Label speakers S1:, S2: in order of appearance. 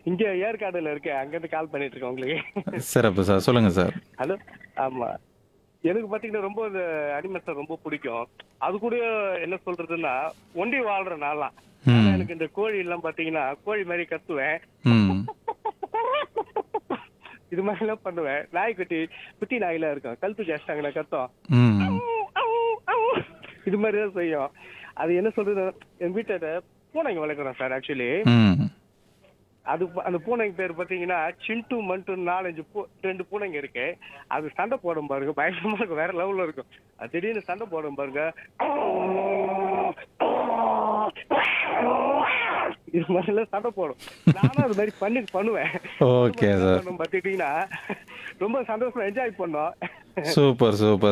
S1: இங்க ஏற்காடுல இருக்கேன் அங்க இருந்து கால் பண்ணிட்டு இருக்கேன் உங்களுக்கு
S2: சிறப்பு சார் சொல்லுங்க சார்
S1: ஹலோ ஆமா எனக்கு பாத்தீங்கன்னா ரொம்ப இந்த அனிமல்ஸ் ரொம்ப பிடிக்கும் அது கூட என்ன சொல்றதுன்னா ஒண்டி வாழ்ற நாளாம்
S2: ம்.
S1: எனக்கு இந்த கோழி எல்லாம் பாத்தீங்கன்னா கோழி மாதிரி கத்துவேன்
S2: ம்
S1: இது மாதிரி எல்லாம் பண்ணுவேன் நாய்க்குட்டி குட்டி நாயெல்லாம் இருக்கும் கழுத்து ஜாஸ்டாங்களா கத்தம்
S2: ம்
S1: இது மாதிரி தான் செய்யும் அது என்ன சொல்றது என் வீட்டை பூனைங்க வளர்க்குறோம் சார் ஆக்சுவலி
S2: ம்
S1: அது அந்த பூனைங்க பேர் பாத்தீங்கன்னா சிண்டு மண்டு நாலஞ்சு பூ ரெண்டு பூனைங்க இருக்கு அது சண்டை போடும் பாருங்க பயங்கரமா இருக்கும் வேற லெவல்ல இருக்கும் அது திடீர்னு சண்டை போடும் பாருங்க இது மாதிரி எல்லாம் சண்டை போடும் நானும் அது மாதிரி பண்ணி பண்ணுவேன்
S2: ஓகே சார்
S1: பாத்துக்கிட்டீங்கன்னா ரொம்ப சந்தோஷமா என்ஜாய் பண்ணோம்
S2: சூப்பர் சூப்பர்